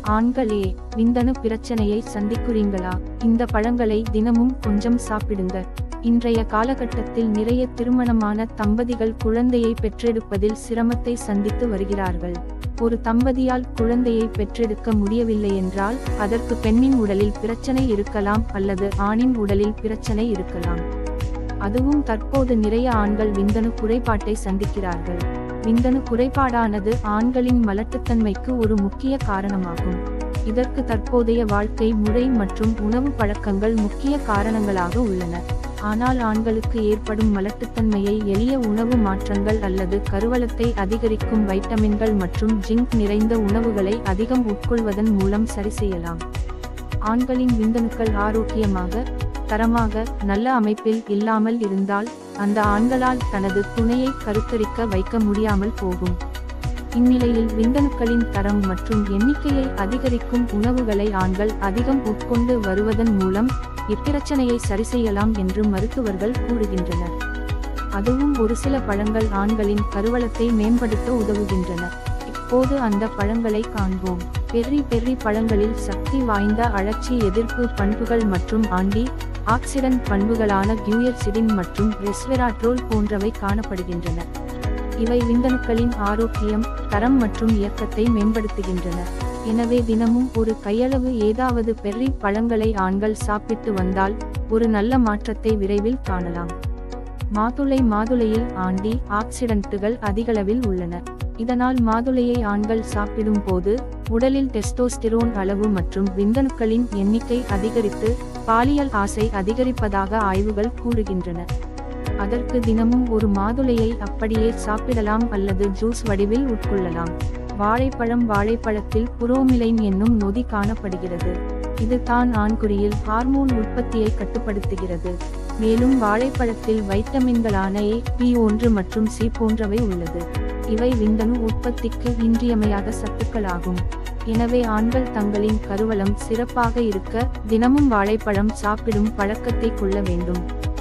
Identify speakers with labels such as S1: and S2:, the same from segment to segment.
S1: ஆண்களே விந்தணு பிரச்சனையை சந்திக்கிறீங்களா இந்த பழங்களை தினமும் கொஞ்சம் சாப்பிடுங்க இன்றைய காலகட்டத்தில் நிறைய திருமணமான தம்பதிகள் குழந்தையை பெற்றெடுப்பதில் சிரமத்தை சந்தித்து வருகிறார்கள் ஒரு தம்பதியால் குழந்தையை பெற்றெடுக்க முடியவில்லை என்றால் அதற்கு பெண்ணின் உடலில் பிரச்சனை இருக்கலாம் அல்லது ஆணின் உடலில் பிரச்சனை இருக்கலாம் அதுவும் தற்போது நிறைய ஆண்கள் விந்தணு குறைபாட்டை சந்திக்கிறார்கள் விந்தணு குறைபாடானது ஆண்களின் மலட்டுத்தன்மைக்கு ஒரு முக்கிய காரணமாகும் இதற்கு தற்போதைய வாழ்க்கை முறை மற்றும் உணவு பழக்கங்கள் முக்கிய காரணங்களாக உள்ளன ஆனால் ஆண்களுக்கு ஏற்படும் மலட்டுத்தன்மையை எளிய உணவு மாற்றங்கள் அல்லது கருவளத்தை அதிகரிக்கும் வைட்டமின்கள் மற்றும் ஜிங்க் நிறைந்த உணவுகளை அதிகம் உட்கொள்வதன் மூலம் சரி செய்யலாம் ஆண்களின் விந்தணுக்கள் ஆரோக்கியமாக தரமாக நல்ல அமைப்பில் இல்லாமல் இருந்தால் அந்த ஆண்களால் தனது துணையை கருத்தரிக்க வைக்க முடியாமல் போகும் இந்நிலையில் விந்தணுக்களின் தரம் மற்றும் எண்ணிக்கையை அதிகரிக்கும் உணவுகளை ஆண்கள் அதிகம் உட்கொண்டு வருவதன் மூலம் இப்பிரச்சனையை சரி செய்யலாம் என்று மருத்துவர்கள் கூறுகின்றனர் அதுவும் ஒரு சில பழங்கள் ஆண்களின் கருவளத்தை மேம்படுத்த உதவுகின்றன இப்போது அந்த பழங்களை காண்போம் பெர்ரி பெர்ரி பழங்களில் சக்தி வாய்ந்த அழற்சி எதிர்ப்பு பண்புகள் மற்றும் ஆண்டி ஆக்சிடன்ட் பண்புகளான கியூயர்சிடின் மற்றும் ரெஸ்வெராட்ரோல் போன்றவை காணப்படுகின்றன இவை விந்தணுக்களின் ஆரோக்கியம் தரம் மற்றும் இயக்கத்தை மேம்படுத்துகின்றன எனவே தினமும் ஒரு கையளவு ஏதாவது பெர்ரி பழங்களை ஆண்கள் சாப்பிட்டு வந்தால் ஒரு நல்ல மாற்றத்தை விரைவில் காணலாம் மாதுளை மாதுளையில் ஆண்டி ஆக்சிடன்ட்டுகள் அதிகளவில் உள்ளன இதனால் மாதுளையை ஆண்கள் சாப்பிடும் போது உடலில் டெஸ்டோஸ்டிரோன் அளவு மற்றும் விந்தணுக்களின் எண்ணிக்கை அதிகரித்து பாலியல் ஆசை அதிகரிப்பதாக ஆய்வுகள் கூறுகின்றன அதற்கு தினமும் ஒரு மாதுளையை அப்படியே சாப்பிடலாம் அல்லது ஜூஸ் வடிவில் உட்கொள்ளலாம் வாழைப்பழம் வாழைப்பழத்தில் புரோமிலைன் என்னும் நொதி காணப்படுகிறது இது தான் ஆண்குறியில் ஹார்மோன் உற்பத்தியை கட்டுப்படுத்துகிறது மேலும் வாழைப்பழத்தில் வைட்டமின்களான ஏ பி ஒன்று மற்றும் சி போன்றவை உள்ளது இவை விந்தணு உற்பத்திக்கு இன்றியமையாத சத்துக்களாகும் எனவே ஆண்கள் தங்களின் கருவளம் சிறப்பாக இருக்க தினமும் வாழைப்பழம் சாப்பிடும் பழக்கத்தை கொள்ள வேண்டும்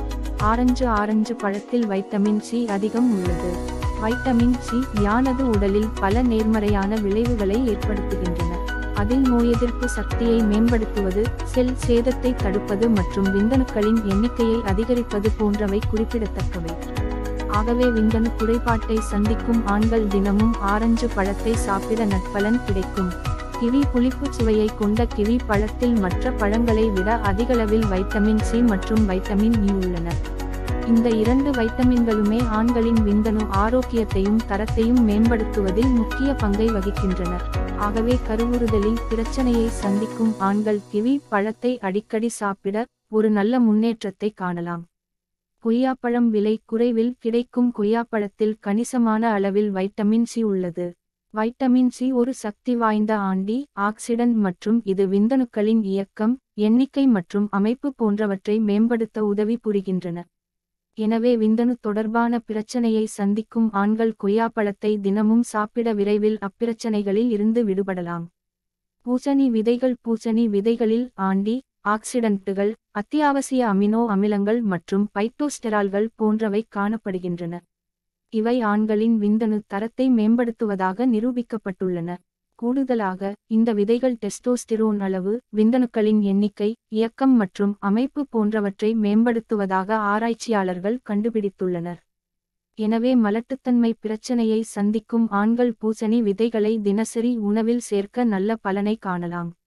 S1: ஆரஞ்சு ஆரஞ்சு பழத்தில் வைட்டமின் சி அதிகம் உள்ளது வைட்டமின் சி யானது உடலில் பல நேர்மறையான விளைவுகளை ஏற்படுத்துகின்றன அதில் நோய் எதிர்ப்பு சக்தியை மேம்படுத்துவது செல் சேதத்தை தடுப்பது மற்றும் விந்தணுக்களின் எண்ணிக்கையை அதிகரிப்பது போன்றவை குறிப்பிடத்தக்கவை ஆகவே விந்தணு குறைபாட்டை சந்திக்கும் ஆண்கள் தினமும் ஆரஞ்சு பழத்தை சாப்பிட நட்பலன் கிடைக்கும் கிவி புளிப்பு சுவையை கொண்ட கிவி பழத்தில் மற்ற பழங்களை விட அதிகளவில் வைட்டமின் சி மற்றும் வைட்டமின் இ உள்ளன இந்த இரண்டு வைட்டமின்களுமே ஆண்களின் விந்தணு ஆரோக்கியத்தையும் தரத்தையும் மேம்படுத்துவதில் முக்கிய பங்கை வகிக்கின்றன ஆகவே கருவுறுதலில் பிரச்சனையை சந்திக்கும் ஆண்கள் கிவி பழத்தை அடிக்கடி சாப்பிட ஒரு நல்ல முன்னேற்றத்தை காணலாம் கொய்யாப்பழம் விலை குறைவில் கிடைக்கும் கொய்யாப்பழத்தில் கணிசமான அளவில் வைட்டமின் சி உள்ளது வைட்டமின் சி ஒரு சக்தி வாய்ந்த ஆண்டி ஆக்சிடன்ட் மற்றும் இது விந்தணுக்களின் இயக்கம் எண்ணிக்கை மற்றும் அமைப்பு போன்றவற்றை மேம்படுத்த உதவி புரிகின்றன எனவே விந்தணு தொடர்பான பிரச்சனையை சந்திக்கும் ஆண்கள் கொய்யாப்பழத்தை தினமும் சாப்பிட விரைவில் அப்பிரச்சனைகளில் இருந்து விடுபடலாம் பூசணி விதைகள் பூசணி விதைகளில் ஆண்டி ஆக்சிடன்ட்டுகள் அத்தியாவசிய அமினோ அமிலங்கள் மற்றும் பைட்டோஸ்டெரால்கள் போன்றவை காணப்படுகின்றன இவை ஆண்களின் விந்தணு தரத்தை மேம்படுத்துவதாக நிரூபிக்கப்பட்டுள்ளன கூடுதலாக இந்த விதைகள் டெஸ்டோஸ்டிரோன் அளவு விந்தணுக்களின் எண்ணிக்கை இயக்கம் மற்றும் அமைப்பு போன்றவற்றை மேம்படுத்துவதாக ஆராய்ச்சியாளர்கள் கண்டுபிடித்துள்ளனர் எனவே மலட்டுத்தன்மை பிரச்சனையை சந்திக்கும் ஆண்கள் பூசணி விதைகளை தினசரி உணவில் சேர்க்க நல்ல பலனை காணலாம்